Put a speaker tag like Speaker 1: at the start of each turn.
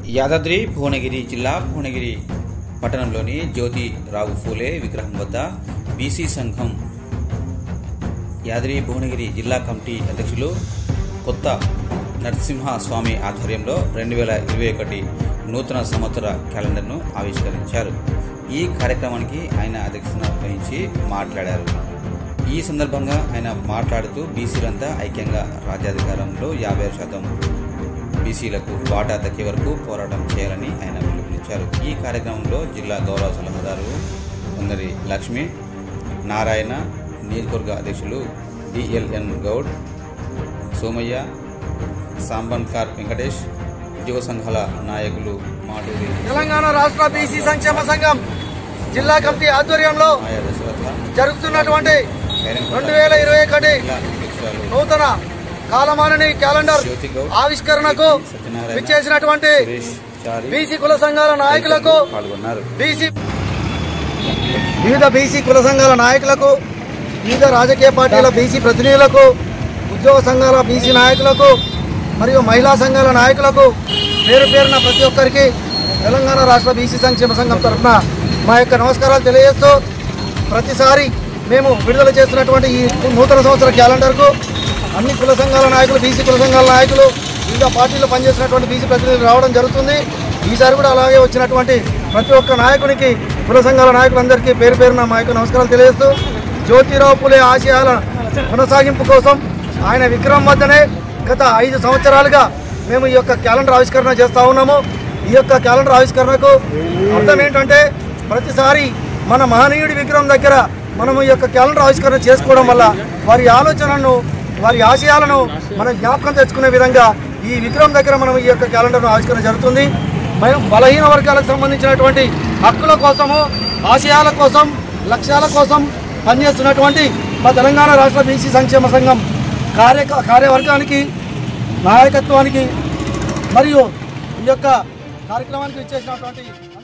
Speaker 1: యాదాద్రి భువనగిరి జిల్లా భువనగిరి పట్టణంలోని జ్యోతి రావు ఫూలే విగ్రహం వద్ద బీసీ సంఘం యాదాద్రి భువనగిరి జిల్లా కమిటీ అధ్యక్షులు కొత్త నరసింహ స్వామి ఆధ్వర్యంలో రెండు వేల ఇరవై ఒకటి నూతన సంవత్సర క్యాలెండర్ను ఆవిష్కరించారు ఈ కార్యక్రమానికి ఆయన అధ్యక్షత వహించి మాట్లాడారు ఈ సందర్భంగా ఆయన మాట్లాడుతూ బీసీలంతా ఐక్యంగా రాజ్యాధికారంలో యాభై శాతం బీసీలకు వాటా దక్కే వరకు పోరాటం చేయాలని ఆయన పిలుపునిచ్చారు ఈ కార్యక్రమంలో జిల్లా గౌరవ సలహాదారు ఉంగరి లక్ష్మి నారాయణ నియోజకవర్గ అధ్యక్షులు డిఎల్ఎన్ గౌడ్ సోమయ్య సాంబన్కార్ వెంకటేష్ ఉద్యోగ సంఘాల నాయకులు మాటూరి
Speaker 2: తెలంగాణ రాష్ట్ర బీసీ సంక్షేమ సంఘం జిల్లా కమిటీ ఆధ్వర్యంలో
Speaker 1: మాయా దశరథ
Speaker 2: జరుగుతున్నటువంటి
Speaker 1: కైరంకోట
Speaker 2: రెండు వేల ఇరవై ఒకటి
Speaker 1: జిల్లా అధ్యక్షురాలు
Speaker 2: నూతన కాలమానని క్యాలెండర్
Speaker 1: జ్యోతి గౌడ్
Speaker 2: ఆవిష్కరణకు
Speaker 1: సత్యనారాయణ
Speaker 2: విచ్చేసినటువంటి
Speaker 1: సురేష్ చారి
Speaker 2: బీసీ కుల సంఘాల నాయకులకు
Speaker 1: పాల్గొన్నారు
Speaker 2: బీసీ వివిధ బీసీ కుల సంఘాల నాయకులకు వివిధ రాజకీయ పార్టీల బీసీ ప్రతినిధులకు ఉద్యోగ సంఘాల బీసీ నాయకులకు మరియు మహిళా సంఘాల నాయకులకు పేరు పేరున ప్రతి ఒక్కరికి తెలంగాణ రాష్ట్ర బీసీ సంక్షేమ సంఘం తరఫున మా యొక్క నమస్కారాలు తెలియజేస్తూ ప్రతిసారి మేము విడుదల చేస్తున్నటువంటి ఈ నూతన సంవత్సర క్యాలెండర్కు అన్ని కుల సంఘాల నాయకులు బీసీ కుల సంఘాల నాయకులు వివిధ పార్టీలో పనిచేసినటువంటి బీసీ ప్రతినిధులు రావడం జరుగుతుంది ఈసారి కూడా అలాగే వచ్చినటువంటి ప్రతి ఒక్క నాయకునికి కుల సంఘాల నాయకులందరికీ పేరు పేరున మా యొక్క నమస్కారాలు తెలియజేస్తూ జ్యోతిరావు పులే ఆశయాల కొనసాగింపు కోసం ఆయన విగ్రహం వద్దనే గత ఐదు సంవత్సరాలుగా మేము ఈ యొక్క క్యాలెండర్ ఆవిష్కరణ చేస్తూ ఉన్నాము ఈ యొక్క క్యాలెండర్ ఆవిష్కరణకు అర్థం ఏంటంటే ప్రతిసారి మన మహనీయుడి విగ్రహం దగ్గర మనము ఈ యొక్క క్యాలెండర్ ఆవిష్కరణ చేసుకోవడం వల్ల వారి ఆలోచనలను వారి ఆశయాలను మనం జ్ఞాపకం తెచ్చుకునే విధంగా ఈ విగ్రహం దగ్గర మనం ఈ యొక్క క్యాలెండర్ను ఆవిష్కరణ జరుగుతుంది మేము బలహీన వర్గాలకు సంబంధించినటువంటి హక్కుల కోసము ఆశయాల కోసం లక్ష్యాల కోసం పనిచేస్తున్నటువంటి మా తెలంగాణ రాష్ట్ర బీసీ సంక్షేమ సంఘం కార్య కార్యవర్గానికి నాయకత్వానికి మరియు ఈ యొక్క కార్యక్రమానికి ఇచ్చేసినటువంటి